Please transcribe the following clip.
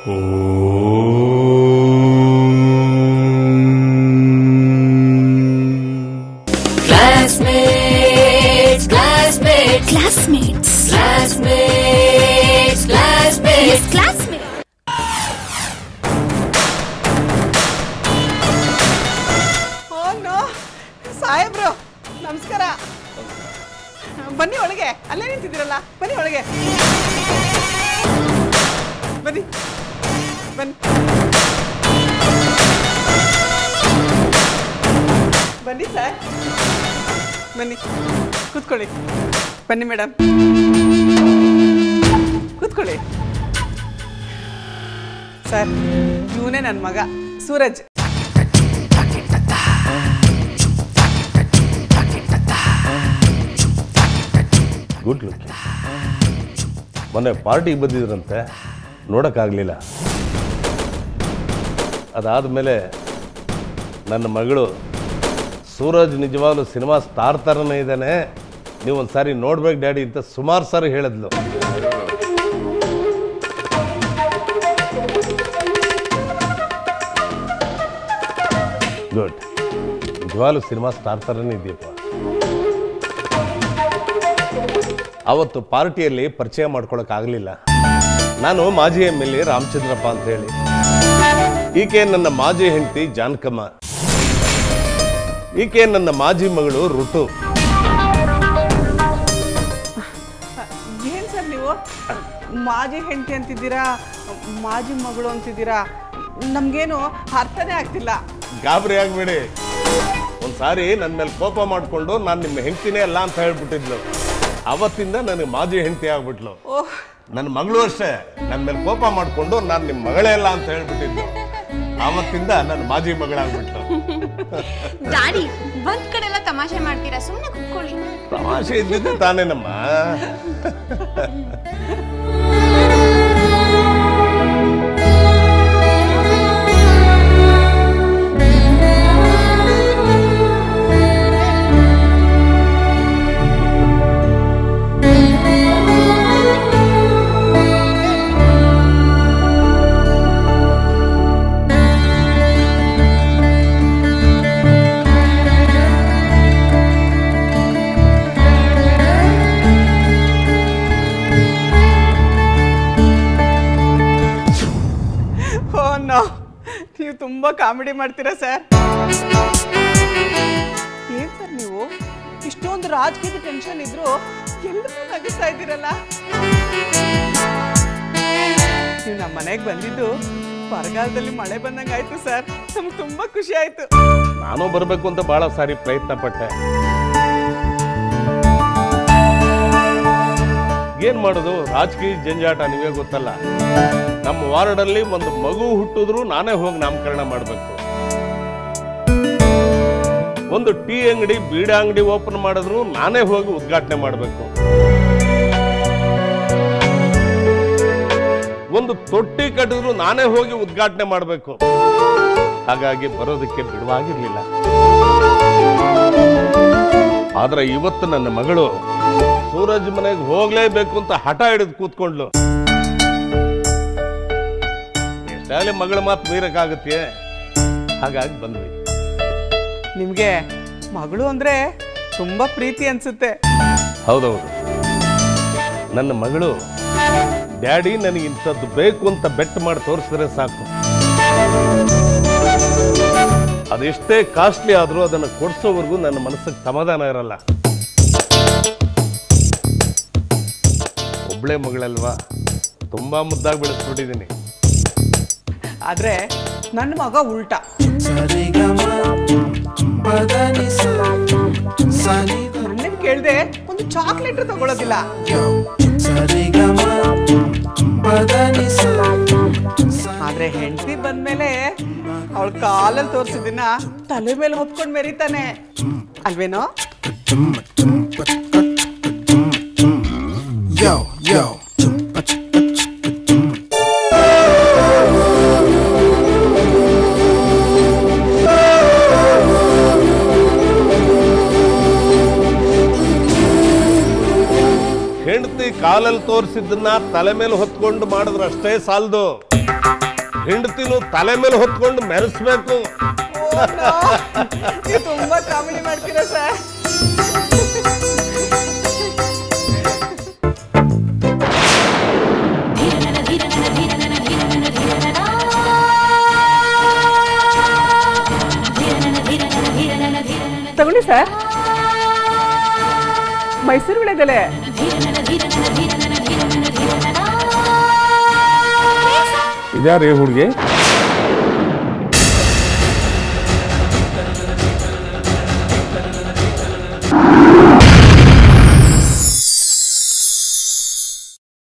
Classmates, classmates, classmates. classmates, classmates. Yes, classmates. Oh no ಸಾಹೇಬ್ರು ನಮಸ್ಕಾರ ಬನ್ನಿ ಒಳಗೆ ಅಲ್ಲೇ ನಿಂತಿದ್ದೀರಲ್ಲ ಬನ್ನಿ ಒಳಗೆ ಬನ್ನಿ ಬನ್ನಿ ಬನ್ನಿ ಸರ್ ಬನ್ನಿ ಕೂತ್ಕೊಳ್ಳಿ ಬನ್ನಿ ಮೇಡಮ್ ಕೂತ್ಕೊಳ್ಳಿ ಸರ್ ಇವನೇ ನನ್ನ ಮಗ ಸೂರಜ್ ಗುಡ್ ಲುಕ್ ಮೊನ್ನೆ ಪಾರ್ಟಿಗೆ ಬಂದಿದ್ರಂತೆ ನೋಡೋಕ್ಕಾಗಲಿಲ್ಲ ಅದಾದಮೇಲೆ ನನ್ನ ಮಗಳು ಸೂರಜ್ ನಿಜವಾಗ್ಲೂ ಸಿನಿಮಾ ಸ್ಟಾರ್ ಥರನೇ ಇದ್ದಾನೆ ನೀವು ಒಂದು ಸಾರಿ ನೋಡ್ಬೇಕು ಡ್ಯಾಡಿ ಅಂತ ಸುಮಾರು ಸಾರಿ ಹೇಳಿದ್ಲು ಗುಡ್ ನಿಜವಾಗ್ಲೂ ಸಿನಿಮಾ ಸ್ಟಾರ್ ಥರನೇ ಇದೆಯಪ್ಪ ಅವತ್ತು ಪಾರ್ಟಿಯಲ್ಲಿ ಪರಿಚಯ ಮಾಡ್ಕೊಳಕ್ಕಾಗಲಿಲ್ಲ ನಾನು ಮಾಜಿ ಎಮ್ ಎಲ್ ಎ ರಾಮಚಂದ್ರಪ್ಪ ಅಂತ ಹೇಳಿ ಈಕೆ ನನ್ನ ಮಾಜಿ ಹೆಂಡತಿ ಜಾನಕಮ್ಮ ಈಕೆ ನನ್ನ ಮಾಜಿ ಮಗಳು ಋತು ಏನ್ ಸರ್ ನೀವು ಮಾಜಿ ಹೆಂಡತಿ ಅಂತಿದ್ದೀರಾ ಮಾಜಿ ಮಗಳು ಅಂತಿದ್ದೀರಾ ನಮ್ಗೇನು ಅರ್ಥನೇ ಆಗ್ತಿಲ್ಲ ಗಾಬರಿ ಆಗ್ಬೇಡಿ ಒಂದ್ಸಾರಿ ನನ್ನ ಮೇಲೆ ಕೋಪ ಮಾಡಿಕೊಂಡು ನಾನು ನಿಮ್ಮ ಹೆಂಡತಿನೇ ಅಲ್ಲ ಅಂತ ಹೇಳ್ಬಿಟ್ಟಿದ್ಲು ಅವತ್ತಿಂದ ನನಗೆ ಮಾಜಿ ಹೆಂಡತಿ ಆಗ್ಬಿಟ್ಲು ಓಹ್ ನನ್ನ ಮಗಳು ಅಷ್ಟೇ ನನ್ನ ಮೇಲೆ ಕೋಪ ಮಾಡಿಕೊಂಡು ನಾನು ನಿಮ್ಮ ಮಗಳೇ ಅಲ್ಲ ಅಂತ ಹೇಳ್ಬಿಟ್ಟಿದ್ಲು ಆವತ್ತಿಂದ ನನ್ನ ಮಾಜಿ ಮಗಳಾಗ್ಬಿಟ್ಲು ಡ್ಯಾಡಿ ಬಂದ್ ಕಡೆ ಎಲ್ಲ ತಮಾಷೆ ಮಾಡ್ತೀರಾ ಸುಮ್ಮನೆ ಕುತ್ಕೊಳ್ಳಿ ತಮಾಷೆ ಇದ್ದಿದ್ದು ತಾನೇನಮ್ಮ ಓ ನೋ ನೀವು ತುಂಬಾ ಕಾಮಿಡಿ ಮಾಡ್ತೀರಾ ಸರ್ ಏನ್ ಸರ್ ನೀವು ಇಷ್ಟೊಂದು ರಾಜಕೀಯದ ಟೆನ್ಷನ್ ಇದ್ರು ಎಲ್ಲರೂ ನಗಿಸ್ತಾ ಇದ್ದೀರಲ್ಲ ನೀವು ನಮ್ಮ ಮನೆಗೆ ಬಂದಿದ್ದು ಬರಗಾಲದಲ್ಲಿ ಮಳೆ ಬಂದಂಗಾಯ್ತು ಸರ್ ನಮ್ಗೆ ತುಂಬಾ ಖುಷಿ ಆಯ್ತು ನಾನು ಬರಬೇಕು ಅಂತ ಬಹಳ ಸಾರಿ ಪ್ರಯತ್ನ ಪಟ್ಟೆ ಏನ್ ಮಾಡೋದು ರಾಜಕೀಯ ಜಂಜಾಟ ನೀವೇ ಗೊತ್ತಲ್ಲ ನಮ್ಮ ವಾರ್ಡಲ್ಲಿ ಒಂದು ಮಗು ಹುಟ್ಟಿದ್ರು ನಾನೇ ಹೋಗಿ ನಾಮಕರಣ ಮಾಡಬೇಕು ಒಂದು ಟೀ ಅಂಗಡಿ ಬೀಡ ಅಂಗಡಿ ಓಪನ್ ಮಾಡಿದ್ರು ನಾನೇ ಹೋಗಿ ಉದ್ಘಾಟನೆ ಮಾಡಬೇಕು ಒಂದು ತೊಟ್ಟಿ ಕಟ್ಟಿದ್ರು ನಾನೇ ಹೋಗಿ ಉದ್ಘಾಟನೆ ಮಾಡಬೇಕು ಹಾಗಾಗಿ ಬರೋದಕ್ಕೆ ಬಿಡುವಾಗಿರ್ಲಿಲ್ಲ ಆದ್ರೆ ಇವತ್ತು ನನ್ನ ಮಗಳು ಸೂರಜ್ ಮನೆಗೆ ಹೋಗ್ಲೇಬೇಕು ಅಂತ ಹಠ ಹಿಡಿದು ಕೂತ್ಕೊಂಡ್ಲು ಎಷ್ಟಾಗಲಿ ಮಗಳ ಮಾತು ಮೀರಕ್ಕಾಗತ್ತೆ ಹಾಗಾಗಿ ಬಂದ್ವಿ ನಿಮ್ಗೆ ಮಗಳು ಅಂದ್ರೆ ತುಂಬಾ ಪ್ರೀತಿ ಅನ್ಸುತ್ತೆ ಹೌದೌದು ನನ್ನ ಮಗಳು ಡ್ಯಾಡಿ ನನಗೆ ಇಂಥದ್ದು ಬೇಕು ಅಂತ ಬೆಟ್ ಮಾಡಿ ತೋರಿಸಿದ್ರೆ ಸಾಕು ಅದೆಷ್ಟೇ ಕಾಸ್ಟ್ಲಿ ಆದರೂ ಅದನ್ನು ಕೊಡಿಸೋವರೆಗೂ ನನ್ನ ಮನಸ್ಸಿಗೆ ಸಮಾಧಾನ ಇರಲ್ಲ ಒಬ್ಳೆ ಮಗಳಲ್ವಾ ತುಂಬಾ ಮುದ್ದಾಗಿ ಬೆಳೆಸ್ಬಿಟ್ಟಿದ್ದೀನಿ ಆದ್ರೆ ನನ್ನ ಮಗ ಉಲ್ಟಾ ನನ್ನೇನ್ ಕೇಳ್ದೆ ಒಂದು ಚಾಕ್ಲೇಟ್ ತಗೊಳೋದಿಲ್ಲ ಆದ್ರೆ ಹೆಂಡತಿ ಬಂದ್ಮೇಲೆ ಅವಳ ಕಾಲಲ್ಲಿ ತೋರಿಸಿದಿನ ತಲೆ ಮೇಲೆ ಹೊತ್ಕೊಂಡ್ ಮೆರಿತಾನೆ ಅಲ್ವೇನೋ Yo, yo. ಹೆಂಡತಿ ಕಾಲಲ್ಲಿ ತೋರಿಸಿದ್ದನ್ನ ತಲೆ ಮೇಲೆ ಹೊತ್ಕೊಂಡು ಮಾಡಿದ್ರೆ ಅಷ್ಟೇ ಸಾಲದು ಹೆಂಡತಿನು ತಲೆ ಮೇಲೆ ಹೊತ್ಕೊಂಡು ಮೆರೆಸ್ಬೇಕು ನೀವು ತುಂಬಾ ಕಾಮಿಡಿ ಮಾಡ್ತೀರಾ ಸರ್ ತಗೊಳ್ಳಿ ಸರ್ ಮೈಸೂರು ವಿಳೆದೆಲೆ ಇದ್ಯಾರೇ ಹುಡುಗಿ